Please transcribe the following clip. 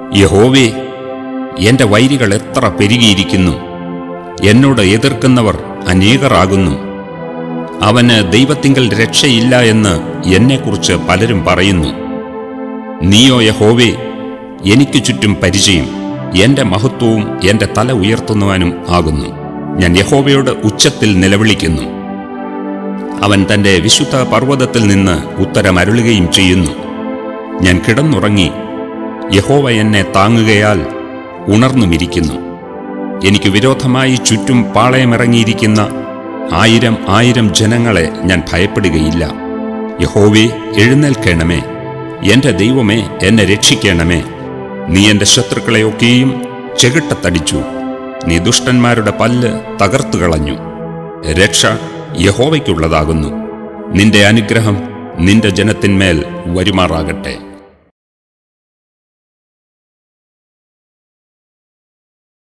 യഹോവേ എന്റെ വൈരികൾ എത്ര പെരുകിയിരിക്കുന്നു എന്നോട് എതിർക്കുന്നവർ അനേകരാകുന്നു അവന് ദൈവത്തിങ്കൽ രക്ഷയില്ല എന്ന് എന്നെക്കുറിച്ച് പലരും പറയുന്നു നീയോ യഹോവേ എനിക്ക് ചുറ്റും പരിചയം എന്റെ മഹത്വവും എന്റെ തല ഉയർത്തുന്നവനും ആകുന്നു ഞാൻ യഹോവയോട് ഉച്ചത്തിൽ നിലവിളിക്കുന്നു അവൻ തന്റെ വിശുദ്ധ പർവ്വതത്തിൽ നിന്ന് ഉത്തരമരുളുകയും ചെയ്യുന്നു ഞാൻ കിടന്നുറങ്ങി യഹോവ എന്നെ താങ്ങുകയാൽ ഉണർന്നുമിരിക്കുന്നു എനിക്ക് വിരോധമായി ചുറ്റും പാളയമിറങ്ങിയിരിക്കുന്ന ആയിരം ആയിരം ജനങ്ങളെ ഞാൻ ഭയപ്പെടുകയില്ല യഹോവേ എഴുന്നേൽക്കണമേ എന്റെ ദൈവമേ എന്നെ രക്ഷിക്കണമേ നീ എന്റെ ശത്രുക്കളെയൊക്കെയും ചെകിട്ടത്തടിച്ചു നീ ദുഷ്ടന്മാരുടെ പല്ല് തകർത്തു കളഞ്ഞു രക്ഷ യഹോവയ്ക്കുള്ളതാകുന്നു നിന്റെ അനുഗ്രഹം നിന്റെ ജനത്തിന്മേൽ വരുമാറാകട്ടെ